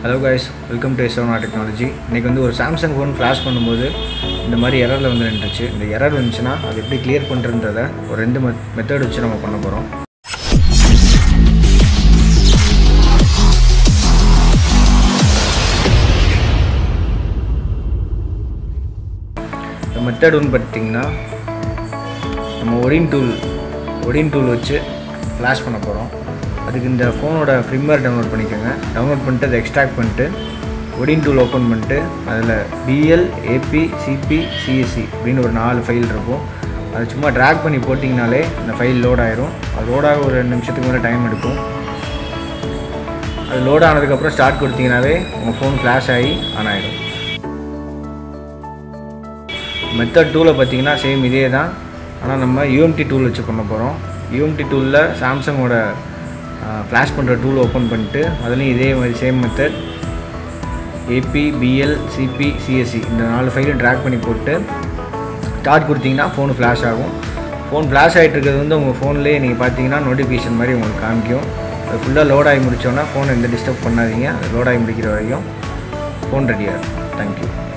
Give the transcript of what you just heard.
hello guys welcome to எஸ்ஓனா technology இன்றைக்கி வந்து ஒரு சாம்சங் ஃபோன் ஃப்ளாஷ் பண்ணும்போது இந்த மாதிரி எரரில் வந்து நின்றுச்சு இந்த எரர் வந்துச்சுன்னா அது எப்படி கிளியர் பண்ணுறன்றத ஒரு ரெண்டு மெத் மெத்தட் வச்சு நம்ம பண்ண போகிறோம் இந்த மெத்தட் ஒன்று பார்த்திங்கன்னா நம்ம ஒடின் டூல் ஒடின் டூல் வச்சு ஃப்ளாஷ் பண்ண போகிறோம் அதுக்கு இந்த ஃபோனோட ஃப்ரிம்மர் டவுன்லோட் பண்ணிக்கோங்க டவுன்லோட் பண்ணிட்டு அதை எக்ஸ்ட்ராக்ட் பண்ணிட்டு ஒடின் டூல் ஓப்பன் பண்ணிட்டு அதில் பிஎல் ஏபி சிபி சிஎஸ்சி அப்படின்னு ஒரு நாலு ஃபைல் இருக்கும் அதை சும்மா ட்ராக் பண்ணி போட்டிங்கனாலே அந்த ஃபைல் லோட் ஆயிரும் அது லோடாக ஒரு ரெண்டு நிமிஷத்துக்கு மேலே டைம் எடுக்கும் அது லோட் ஆனதுக்கப்புறம் ஸ்டார்ட் கொடுத்தீங்கனாவே உங்கள் ஃபோன் ஃப்ளாஷ் ஆகி ஆன் ஆகிடும் மெத்தட் டூவில் பார்த்தீங்கன்னா சேம் இதே தான் ஆனால் நம்ம யூஎம்டி டூல் வச்சு பண்ண போகிறோம் யூஎம்டி டூலில் சாம்சங்கோட ஃப்ளாஷ் பண்ணுற டூல் ஓப்பன் பண்ணிட்டு அதுலேயும் இதே மாதிரி same method AP BL CP CSC இந்த நாலு ஃபைலும் ட்ராக் பண்ணி போட்டு ஸ்டார்ட் கொடுத்தீங்கன்னா ஃபோனு ஃப்ளாஷ் ஆகும் ஃபோன் ஃப்ளாஷ் ஆகிட்டு இருக்கிறது வந்து உங்கள் ஃபோன்லேயே நீங்கள் பார்த்தீங்கன்னா நோட்டிஃபிகேஷன் மாதிரி உங்களுக்கு காமிக்கும் அது ஃபுல்லாக லோட் ஆகி முடித்தோன்னா ஃபோனை எந்த டிஸ்டர்ப் பண்ணாதீங்க அது லோட் ஆகி முடிக்கிற வரைக்கும் ஃபோன் ரெடியாக தேங்க்யூ